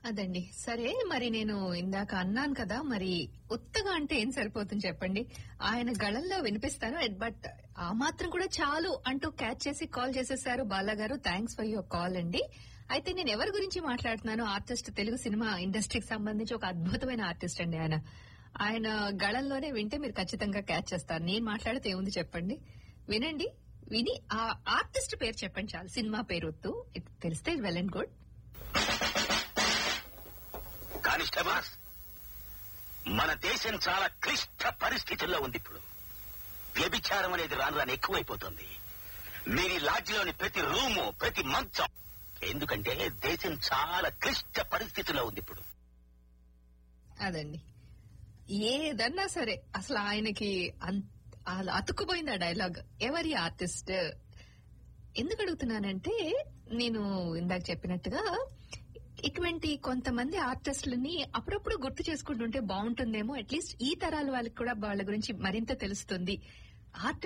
అదండి సరే మరి నేను ఇందాక అన్నాను కదా మరి ఉత్తగా అంటే ఏం సరిపోతుంది చెప్పండి ఆయన గళంలో వినిపిస్తాను బట్ ఆ మాత్రం కూడా చాలు అంటూ క్యాచ్ చేసి కాల్ చేసేసారు బాలా గారు థ్యాంక్స్ ఫర్ యువర్ కాల్ అండి అయితే నేను ఎవరి గురించి మాట్లాడుతున్నాను ఆర్టిస్ట్ తెలుగు సినిమా ఇండస్ట్రీకి సంబంధించి ఒక అద్భుతమైన ఆర్టిస్ట్ అండి ఆయన ఆయన గళంలోనే వింటే మీరు ఖచ్చితంగా క్యాచ్ చేస్తారు నేను మాట్లాడితే ఏముంది చెప్పండి వినండి విని ఆ ఆర్టిస్ట్ పేరు చెప్పండి చాలు సినిమా పేరు వద్దు ఇది తెలిస్తే వెల్ అండ్ గుడ్ కానిస్టేబుల్స్ మన దేశం చాలా క్లిష్ట పరిస్థితుల్లో ఉంది ఇప్పుడు వ్యభిచారం అనేది రాను రాను ఎక్కువైపోతుంది మీరు ఈ లాడ్జిలోని ప్రతి రూము ప్రతి మంచం ఎందుకంటే దేశం చాలా క్లిష్ట పరిస్థితుల్లో ఉంది ఇప్పుడు అదండి ఏదన్నా సరే అసలు ఆయనకి అన్- అలా అతుక్కుపోయింది ఆ డైలాగ్ ఎవరి ఆర్టిస్ట్ ఎందుకు అడుగుతున్నానంటే నేను ఇందాక చెప్పినట్టుగా ఇటువంటి కొంతమంది ఆర్టిస్టులని అప్పుడప్పుడు గుర్తు చేసుకుంటుంటే బాగుంటుందేమో అట్లీస్ట్ ఈ తరాల వాళ్ళకి కూడా వాళ్ళ గురించి మరింత తెలుస్తుంది ఆర్టిస్ట్